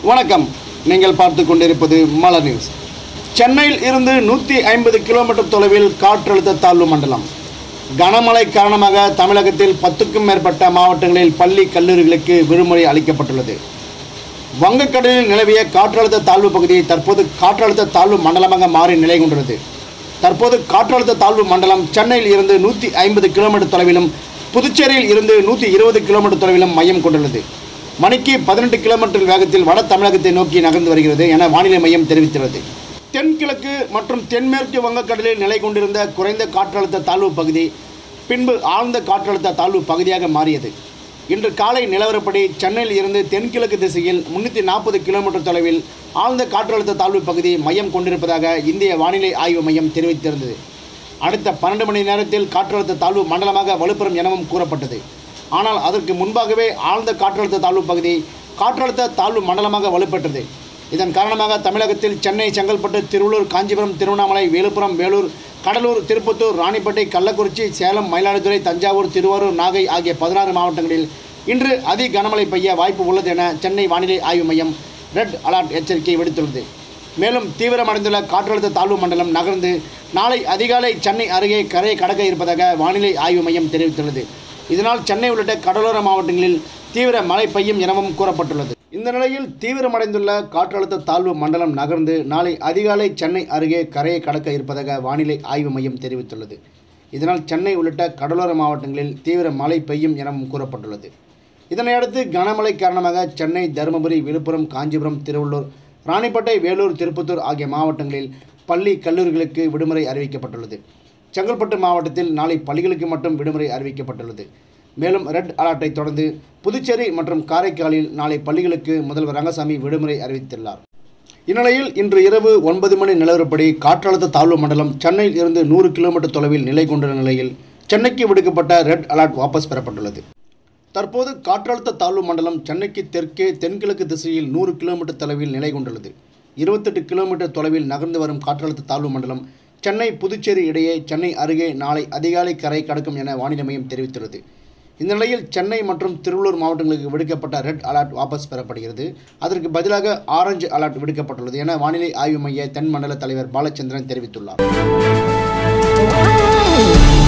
வணக்கம் நீங்கள் பார்த்து கொண்டிருப்பது மலர் நியூஸ் சென்னையில் இருந்து நூற்றி ஐம்பது கிலோமீட்டர் தொலைவில் காற்றழுத்த தாழ்வு மண்டலம் கனமழை காரணமாக தமிழகத்தில் பத்துக்கும் மேற்பட்ட மாவட்டங்களில் பள்ளி கல்லூரிகளுக்கு விடுமுறை அளிக்கப்பட்டுள்ளது வங்கக்கடலில் நிலவிய காற்றழுத்த தாழ்வு பகுதி தற்போது காற்றழுத்த தாழ்வு மண்டலமாக மாறி நிலை கொண்டுள்ளது தற்போது காற்றழுத்த தாழ்வு மண்டலம் சென்னையில் இருந்து நூற்றி ஐம்பது கிலோமீட்டர் தொலைவிலும் புதுச்சேரியில் இருந்து நூற்றி இருபது கிலோமீட்டர் தொலைவிலும் மையம் கொண்டுள்ளது மணிக்கு பதினெட்டு கிலோமீட்டர் வேகத்தில் வட தமிழகத்தை நோக்கி நகர்ந்து வருகிறது என வானிலை மையம் தெரிவித்துள்ளது தென்கிழக்கு மற்றும் தென்மேற்கு வங்கக்கடலில் நிலை கொண்டிருந்த குறைந்த காற்றழுத்த தாழ்வு பகுதி பின்பு ஆழ்ந்த காற்றழுத்த தாழ்வு பகுதியாக மாறியது இன்று காலை நிலவரப்படி சென்னையில் இருந்து தென்கிழக்கு திசையில் முன்னூற்றி நாற்பது கிலோமீட்டர் தொலைவில் ஆழ்ந்த காற்றழுத்த தாழ்வு பகுதி மையம் கொண்டிருப்பதாக இந்திய வானிலை ஆய்வு மையம் தெரிவித்திருந்தது அடுத்த பன்னெண்டு மணி நேரத்தில் காற்றழுத்த தாழ்வு மண்டலமாக வலுப்பெறும் எனவும் கூறப்பட்டது ஆனால் அதற்கு முன்பாகவே ஆழ்ந்த காற்றழுத்த தாழ்வு பகுதி காற்றழுத்த தாழ்வு மண்டலமாக வலுப்பெற்றது இதன் காரணமாக தமிழகத்தில் சென்னை செங்கல்பட்டு திருவள்ளூர் காஞ்சிபுரம் திருவண்ணாமலை விழுப்புரம் வேலூர் கடலூர் திருப்பத்தூர் ராணிப்பேட்டை கள்ளக்குறிச்சி சேலம் மயிலாடுதுறை தஞ்சாவூர் திருவாரூர் நாகை ஆகிய பதினாறு மாவட்டங்களில் இன்று அதி கனமழை பெய்ய வாய்ப்பு உள்ளது என சென்னை வானிலை ஆய்வு மையம் ரெட் அலர்ட் எச்சரிக்கை விடுத்துள்ளது மேலும் தீவிரமடைந்துள்ள காற்றழுத்த தாழ்வு மண்டலம் நகர்ந்து நாளை அதிகாலை சென்னை அருகே கரையை கடக்க இருப்பதாக வானிலை ஆய்வு மையம் தெரிவித்துள்ளது இதனால் சென்னை உள்ளிட்ட கடலோர மாவட்டங்களில் தீவிர மழை பெய்யும் எனவும் கூறப்பட்டுள்ளது இந்த நிலையில் தீவிரமடைந்துள்ள காற்றழுத்த தாழ்வு மண்டலம் நகர்ந்து நாளை அதிகாலை சென்னை அருகே கரையை கடக்க இருப்பதாக வானிலை ஆய்வு மையம் தெரிவித்துள்ளது இதனால் சென்னை உள்ளிட்ட கடலோர மாவட்டங்களில் தீவிர மழை பெய்யும் எனவும் கூறப்பட்டுள்ளது இதனையடுத்து கனமழை காரணமாக சென்னை தருமபுரி விழுப்புரம் காஞ்சிபுரம் திருவள்ளூர் ராணிப்பேட்டை வேலூர் திருப்பத்தூர் ஆகிய மாவட்டங்களில் பள்ளி கல்லூரிகளுக்கு விடுமுறை அறிவிக்கப்பட்டுள்ளது செங்கல்பட்டு மாவட்டத்தில் நாளை பள்ளிகளுக்கு மட்டும் விடுமுறை அறிவிக்கப்பட்டுள்ளது மேலும் ரெட் அலர்ட்டை தொடர்ந்து புதுச்சேரி மற்றும் காரைக்காலில் நாளை பள்ளிகளுக்கு முதல்வர் ரங்கசாமி விடுமுறை அறிவித்துள்ளார் இந்நிலையில் இன்று இரவு ஒன்பது மணி நிலவரப்படி காற்றழுத்த தாழ்வு மண்டலம் சென்னையில் இருந்து நூறு கிலோமீட்டர் தொலைவில் நிலை கொண்டுள்ள நிலையில் சென்னைக்கு விடுக்கப்பட்ட ரெட் அலர்ட் வாபஸ் பெறப்பட்டுள்ளது தற்போது காற்றழுத்த தாழ்வு மண்டலம் சென்னைக்கு தெற்கே தென்கிழக்கு திசையில் நூறு கிலோமீட்டர் தொலைவில் நிலை கொண்டுள்ளது இருபத்தெட்டு கிலோமீட்டர் தொலைவில் நகர்ந்து வரும் காற்றழுத்த தாழ்வு மண்டலம் சென்னை புதுச்சேரி இடையே சென்னை அருகே நாளை அதிகாலை கரை கடக்கும் என வானிலை மையம் தெரிவித்துள்ளது இந்த நிலையில் சென்னை மற்றும் திருவள்ளூர் மாவட்டங்களுக்கு விடுக்கப்பட்ட ரெட் அலர்ட் வாபஸ் பெறப்படுகிறது அதற்கு பதிலாக ஆரஞ்சு அலர்ட் விடுக்கப்பட்டுள்ளது என வானிலை ஆய்வு மைய தென் மண்டல தலைவர் பாலச்சந்திரன் தெரிவித்துள்ளார்